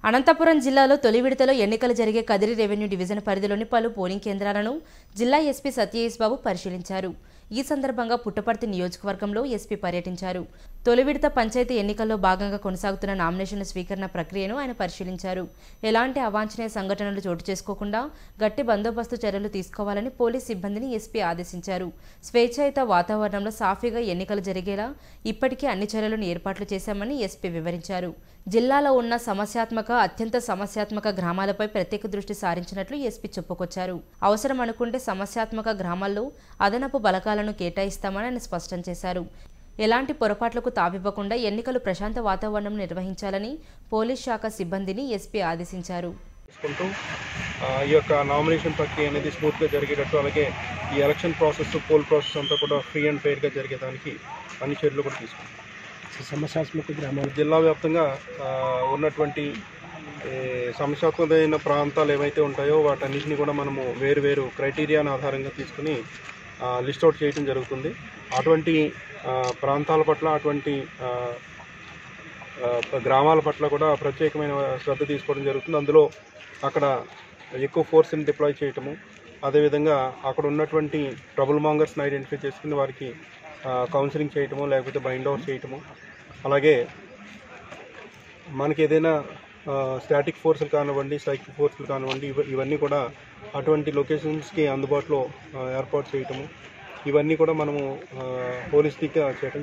అనంతపురం జిల్లాలో తొలి విడతలో ఎన్నికలు జరిగే కదిరి రెవెన్యూ డివిజన్ పరిధిలోని పలు పోలింగ్ కేంద్రాలను జిల్లా ఎస్పీ సత్యేష్ బాబు పరిశీలించారు ఈ సందర్భంగా పుట్టపర్తి నియోజకవర్గంలో ఎస్పీ పర్యటించారు తొలి విడత పంచాయతీ ఎన్నికల్లో భాగంగా కొనసాగుతున్న నామినేషన్ల స్వీకరణ ప్రక్రియను ఆయన పరిశీలించారు ఎలాంటి అవాంఛనీయ సంఘటనలు చోటు చేసుకోకుండా గట్టి బందోబస్తు చర్యలు తీసుకోవాలని పోలీస్ సిబ్బందిని ఎస్పీ ఆదేశించారు స్వేచ్ఛాయుత వాతావరణంలో సాఫీగా ఎన్నికలు జరిగేలా ఇప్పటికే అన్ని చర్యలను ఏర్పాట్లు చేశామని ఎస్పీ వివరించారు జిల్లాలో ఉన్న సమస్యాత్మక అత్యంత సమస్యాత్మక గ్రామాలపై ప్రత్యేక దృష్టి సారించినట్లు ఎస్పీ చెప్పుకొచ్చారు అవసరం అనుకుంటే సమస్యాత్మక గ్రామాల్లో అదనపు బలగాలను కేటాయిస్తామని ఆయన స్పష్టం చేశారు ఎలాంటి పొరపాట్లకు తావివ్వకుండా ఎన్నికలు ప్రశాంత వాతావరణం నిర్వహించాలని పోలీస్ శాఖ సిబ్బందిని ఎస్పీ ఆదేశించారు చేసుకుంటూ ఆ, ఈ యొక్క నామినేషన్ ప్రక్రియ అనేది స్మూత్గా జరిగేటట్టు అలాగే ఈ ఎలక్షన్ ప్రాసెస్ పోల్ ప్రాసెస్ అంతా కూడా ఫ్రీ అండ్ ఫెయిర్గా జరిగేదానికి అన్ని చర్యలు కూడా తీసుకుంటాం సమస్యాత్మక గ్రామాలు జిల్లా వ్యాప్తంగా ఆ, ఉన్నటువంటి ఏ, సమస్యాత్మకమైన ప్రాంతాలు ఏవైతే ఉంటాయో వాటన్నిటిని కూడా మనము వేరు వేరు క్రైటీరియాని ఆధారంగా తీసుకుని లిస్ట్ అవుట్ చేయడం జరుగుతుంది అటువంటి ఆ, ప్రాంతాల పట్ల అటువంటి ఆ, ఆ, గ్రామాల పట్ల కూడా ప్రత్యేకమైన శ్రద్ధ తీసుకోవడం జరుగుతుంది అందులో అక్కడ ఎక్కువ ఫోర్స్ని డిప్లాయ్ చేయటము అదేవిధంగా అక్కడ ఉన్నటువంటి ట్రబుల్ మాంగర్స్ని ఐడెంటిఫై చేసుకుని వారికి కౌన్సిలింగ్ చేయటము లేకపోతే బైండ్ అవుట్ చేయటము అలాగే మనకి ఏదైనా స్టాటిక్ ఫోర్సులు కానివ్వండి సైకిల్ ఫోర్సులు కానివ్వండి ఇవ ఇవన్నీ కూడా అటువంటి లొకేషన్స్కి అందుబాటులో ఆ, ఏర్పాటు చేయటము ఇవన్నీ కూడా మనము పోలీస్ దిగ్గా చేయటం